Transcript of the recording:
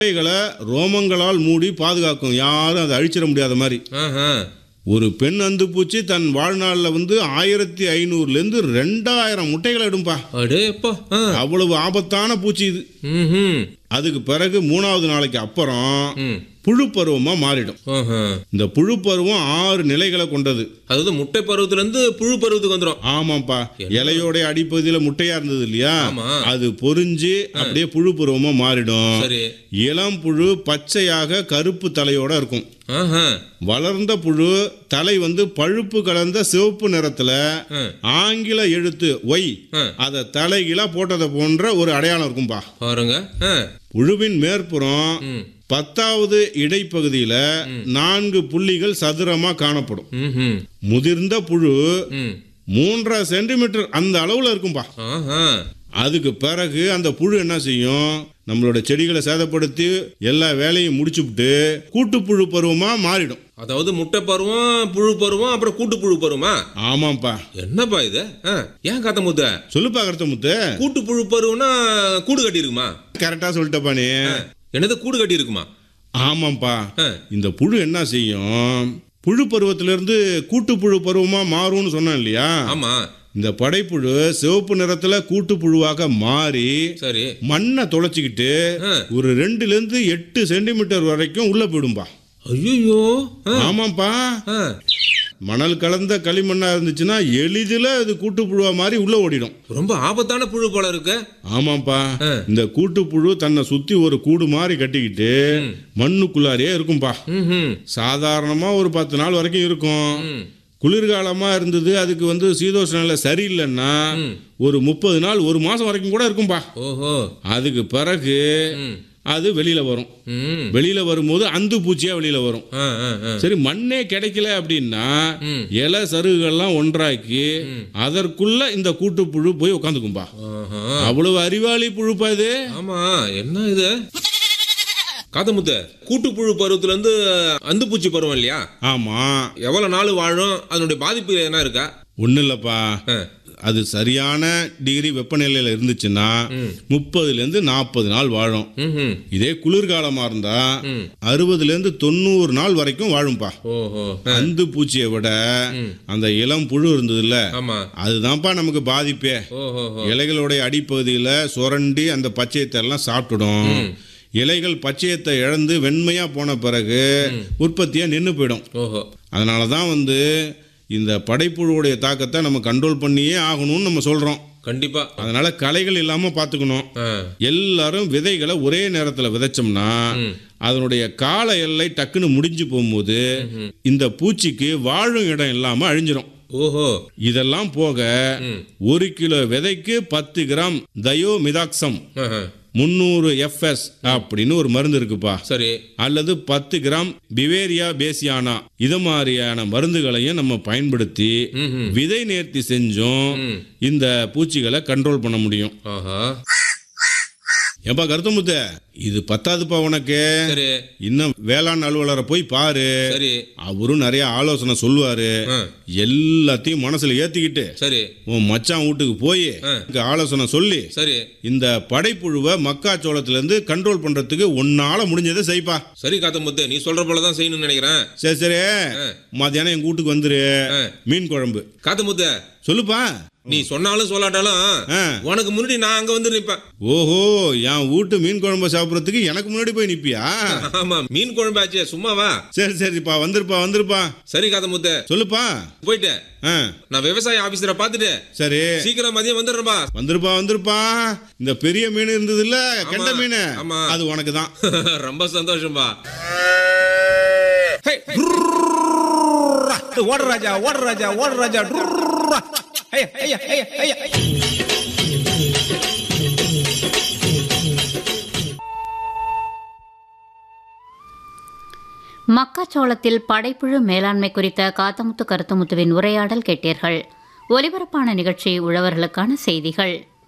முட்டைகளை ரோமங்களால் மூடி பாதுகாக்கும் யாரும் அதை அழிச்சிட முடியாத மாதிரி ஆஹா. ஒரு பெண் அந்துப்பூச்சி தன் வாழ்நாளில் வந்து ஆயிரத்தி ஐநூறுலேருந்து ரெண்டாயிரம் முட்டைகளை இடும்பா அடே அப்பா ஆ. அவ்வளவு ஆபத்தான பூச்சி இது ம்ஹும். அதுக்கு பிறகு மூணாவது நாளைக்கு அப்புறம் ம். புழு பருவமாக மாறிடும் ஆஹா. இந்த புழு பருவம் ஆறு நிலைகளை கொண்டது அதாவது முட்டை பருவத்துல இருந்து புழு பருவத்துக்கு வந்துரும் ஆமாப்பா இலையோட அடிப்பகுதியில் முட்டையா இருந்தது இல்லையா ஆமா. அது பொரிஞ்சு அப்படியே புழு பருவமா மாறிடும் சரி இளம் புழு பச்சையாக கருப்பு தலையோட இருக்கும் ஆஹா. வளர்ந்த புழு தலை வந்து பழுப்பு கலந்த சிவப்பு நிறத்துல ஆ. ஆங்கில எழுத்து ஒய் ஆ. அதை தலைகீழா போட்டதை போன்ற ஒரு அடையாளம் இருக்கும்பா பாருங்க ஆ. புழுவின் மேற்புறம் ம். பத்தாவது இடைப்பகுதியில நான்கு புள்ளிகள் சதுரமா காணப்படும் ம்ஹும். முதிர்ந்த புழு ம். மூன்றரை சென்டிமீட்டர் அந்த அளவுல இருக்கும்பா ஆஹா. அதுக்கு பிறகு அந்த புழு என்ன செய்யும் நம்மளோட செடிகளை சேதப்படுத்தி எல்லா வேலையும் முடிச்சுவிட்டு கூட்டுப்புழு பருவமா மாறிடும் அதாவது முட்டை பருவம் புழு பருவம் அப்புறம் கூட்டு புழு பருவமா ஆமாப்பா என்னப்பா இது ஆ. ஏன் காத்த முத்த சொல்லுப்பா கருத்த முத்து கூட்டு புழு பருவம்னா கூடு கட்டி இருக்குமா கரெக்டா சொல்லிட்டப்பா நீ என்னது கூடு கட்டி இருக்குமா ஆமாப்பா ஆ. இந்த புழு என்ன செய்யும் புழு பருவத்திலிருந்து கூட்டுப்புழு பருவமா மாறும்னு சொன்னேன் இல்லையா ஆமா இந்த படைப்புழு சிவப்பு நிறத்துல கூட்டுப்புழுவாக மாறி சரி மண்ணை தொலைச்சிக்கிட்டு ஆ. ஒரு ரெண்டுல இருந்து எட்டு சென்டிமீட்டர் வரைக்கும் உள்ள போயிடும்பா ஐயோ ஆமாப்பா மணல் கலந்த களிமண்ணா இருந்துச்சுன்னா எளிதில் அது கூட்டுப்புழுவா மாதிரி உள்ள ஓடிடும் ரொம்ப ஆபத்தான புழு போல இருக்கு ஆமாப்பா ஆ. இந்த கூட்டுப்புழு தன்னை சுத்தி ஒரு கூடு மாதிரி கட்டிக்கிட்டு மண்ணுக்குள்ளாரியே இருக்கும்பா ம்ஹும். சாதாரணமா ஒரு பத்து நாள் வரைக்கும் இருக்கும் ம். குளிர்காலமா இருந்தது அதுக்கு வந்து சீதோஷ நிலை சரியில்லைன்னா ஒரு முப்பது நாள் ஒரு மாசம் வரைக்கும் கூட இருக்கும்பா ஓஹோ அதுக்கு பிறகு ம். அது வெளியில வரும் ம். வெளியில வரும்போது அந்து பூச்சியா வெளியில வரும் ஆ, ஆ, ஆ. சரி மண்ணே கிடைக்கல அப்படின்னா ம். இலை சருகுகள்லாம் ஒன்றாக்கி அதற்குள்ள இந்த கூட்டுப்புழு போய் உட்காந்துக்கும்பா ஆஹா. அவ்வளவு அறிவாளி புழுப்பா இது ஆமா என்ன இது காத்தமுத்து கூட்டுப்புழு பருவத்துல இருந்து அந்துப்பூச்சி பருவம் இல்லையா ஆமா எவ்வளவு நாள் வாழும் அதனுடைய பாதிப்பு என்ன இருக்கா ஒன்றும் இல்லைப்பா ஆ. அது சரியான டிகிரி வெப்பநிலையில் இருந்துச்சுன்னா முப்பதுலேருந்து நாற்பது நாள் வாழும் ம்ஹும். இதே குளிர்காலமாக இருந்தா ம். அறுபதுலேருந்து தொண்ணூறு நாள் வரைக்கும் வாழும்பா ஓஹோ அந்து பூச்சியை விட அந்த இளம் புழு இருந்ததுல்ல ஆமா அதுதான்ப்பா நமக்கு பாதிப்பே ஓஹோ இலைகளுடைய அடிப்பகுதியில் சுரண்டி அந்த பச்சையத்தை எல்லாம் சாப்பிட்டுடும் இலைகள் பச்சையத்தை இழந்து வெண்மையா போன பிறகு உற்பத்தியா நின்று போயிடும் ஓஹோ அதனால தான் வந்து இந்த படைப்புழுவுடைய தாக்கத்தை நம்ம கண்ட்ரோல் பண்ணியே ஆகணும்னு நம்ம சொல்றோம் கண்டிப்பா அதனால களைகள் இல்லாம பார்த்துக்கணும் ஆ. எல்லாரும் விதைகளை ஒரே நேரத்தில் விதைச்சோம்னா அதனுடைய கால எல்லை டக்குன்னு முடிஞ்சு போகும்போது இந்த பூச்சிக்கு வாழும் இடம் இல்லாம அழிஞ்சிரும் ஓஹோ இதெல்லாம் போக ஒரு கிலோ விதைக்கு பத்து கிராம் தயோ மிதாக்சம் ஆஹா. முந்நூறு எஃப்எஸ் அப்படின்னு ஒரு மருந்து இருக்குப்பா சரி அல்லது பத்து கிராம் பிவேரியா பேசியானா இது மாதிரியான மருந்துகளையும் நம்ம பயன்படுத்தி ம்ஹும். விதை நேர்த்தி செஞ்சும் இந்த பூச்சிகளை கண்ட்ரோல் பண்ண முடியும் ஆஹா ஏப்பா கருத்தமுத்த இது பத்தாதுப்பா உனக்கு சரி இன்னும் வேளாண் அலுவலரை போய் பாரு சரி அவரும் நிறைய ஆலோசனை சொல்லுவாரு ஆ. எல்லாத்தையும் மனசுல ஏத்திக்கிட்டு சரி உன் மச்சான் வீட்டுக்கு போய் ஆ. ஆலோசனை சொல்லி சரி இந்த படைப்புழுவை மக்காச்சோளத்துல இருந்து கண்ட்ரோல் பண்றதுக்கு உன்னால முடிஞ்சதை செய்ப்பா சரி காத்தமுத்து நீ சொல்ற போலதான் செய்யணும்னு நினைக்கிறேன் சரி சரி மத்தியானம் எங்க வீட்டுக்கு வந்துரு ஆ. மீன் குழம்பு காத்தமுத்து சொல்லுப்பா நீ சொன்னாலும் சொல்லாட்டாலும் ஆ. உனக்கு முன்னாடி நான் அங்க வந்து நிப்பேன் ஓஹோ என் வீட்டு மீன் குழம்பு சாப்பிட்றதுக்கு எனக்கு முன்னாடி போய் நிப்பியா ஆமா மீன் குழம்பாச்சே சும்மாவா சரி சரிப்பா வந்துருப்பா வந்துருப்பா சரி காத்தமுத்து சொல்லுப்பா போயிட்டு ஆ நான் விவசாய ஆபீசரை பார்த்துட்டு சரி சீக்கிரம் மதியம் வந்துடுறேன்பா வந்துருப்பா வந்துருப்பா இந்த பெரிய மீன் இருந்தது இல்ல கெண்ட மீன் ஆமா. அது உனக்கு தான் ரொம்ப சந்தோஷம்பா ஓடு ராஜா ஓடு ராஜா ஓடு ராஜா டுர்ரா. ஐயா, ஐயா, ஐயா, ஐயா. மக்காச்சோளத்தில் படைப்புழு மேலாண்மை குறித்த காத்தமுத்து கருத்துமுத்துவின் உரையாடல் கேட்டீர்கள் ஒலிபரப்பான நிகழ்ச்சி உழவர்களுக்கான செய்திகள்